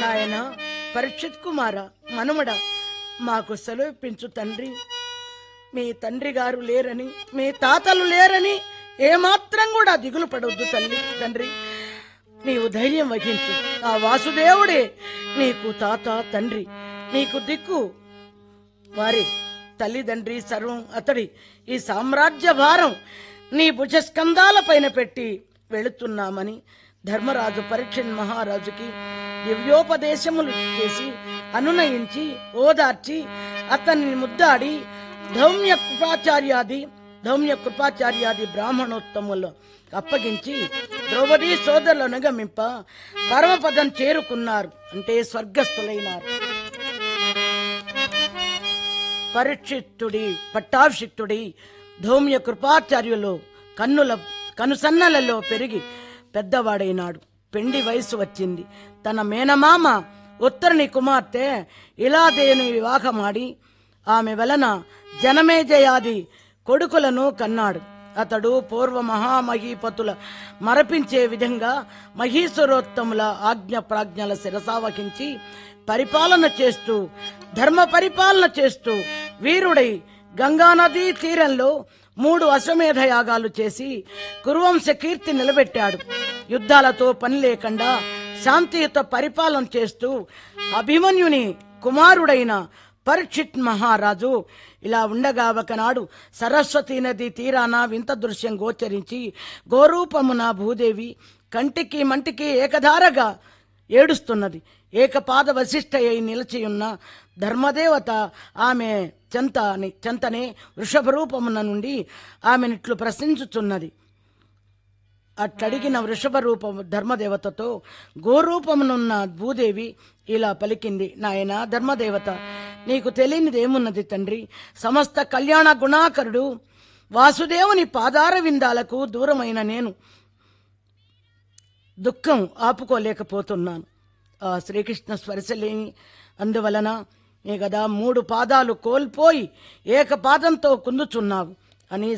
నాయన పరీక్షిత్ కుమార మనుమడ మాకు సెలవిప్పించు తండ్రి మీ తండ్రి గారు లేరని మీ తాతలు లేరని ఏమాత్రం కూడా దిగులు పడవద్దు తల్లి తండ్రి నీవు ధైర్యం వహించు ఆ వాసుదేవుడే నీకు తాత తండ్రి నీకు దిక్కు వారి తల్లిదండ్రి సర్వం అతడి ఈ సామ్రాజ్య భారం నీ భుజస్కంధాల పైన పెట్టి వెళుతున్నామని ధర్మరాజు పరీక్షణ్ మహారాజుకి దివ్యోపదేశములు చేసి అనునయించి ఓదార్చి అతన్ని ముద్దాడి ధౌమ్య కృపాచార్యాది ధౌమ్య కృపాచార్యాది బ్రాహ్మణోత్తములు అప్పగించి ద్రౌపదీ సోదరులను గమింప పరమపదం చేరుకున్నారు అంటే స్వర్గస్థులైనారు పరీక్షిత్తుడి పట్టాభిషిక్తుడి ధౌమ్య కృపాచార్యులు కన్నుల కనుసన్నలలో పెరిగి పెద్దవాడైనాడు పెండి వయసు వచ్చింది తన మేనమామ ఉత్తరుని కుమార్తె ఇలాదేని వివాహమాడి ఆమె వలన జనమేజయాది కొడుకులను కన్నాడు అతడు పూర్వ మహామహీపతుల మరపించే విధంగా మహీశ్వరోత్తముల ఆజ్ఞ ప్రాజ్ఞల శిరసావహించి పరిపాలన చేస్తూ ధర్మ పరిపాలన చేస్తూ వీరుడై గంగానదీ తీరంలో మూడు అశ్వమేధ యాగాలు చేసి కురువంశ కీర్తి నిలబెట్టాడు యుద్ధాలతో పని లేకుండా శాంతియుత పరిపాలన చేస్తూ అభిమన్యుని కుమారుడైన పరీక్షిత్ మహారాజు ఇలా ఉండగా ఒకనాడు సరస్వతీ నది తీరాన వింత దృశ్యం గోచరించి గోరూపమున భూదేవి కంటికి మంటికి ఏకధారగా ఏడుస్తున్నది ఏకపాద వశిష్ఠ అయి నిలిచియున్న ధర్మదేవత ఆమె చెంతని చెంతనే వృషభ రూపమున నుండి ఆమెనిట్లు ప్రశ్నించుచున్నది అట్లడిగిన వృషభ రూపము ధర్మదేవతతో గోరూపమునున్న భూదేవి ఇలా పలికింది నాయన ధర్మదేవత నీకు తెలియనిదేమున్నది తండ్రి సమస్త కళ్యాణ గుణాకరుడు వాసుదేవుని పాదార విందాలకు దూరమైన నేను దుఃఖం ఆపుకోలేకపోతున్నాను ఆ శ్రీకృష్ణ స్పర్శలేని అందువలన నీ కదా మూడు పాదాలు కోల్పోయి ఏక పాదంతో కుందుచున్నావు అని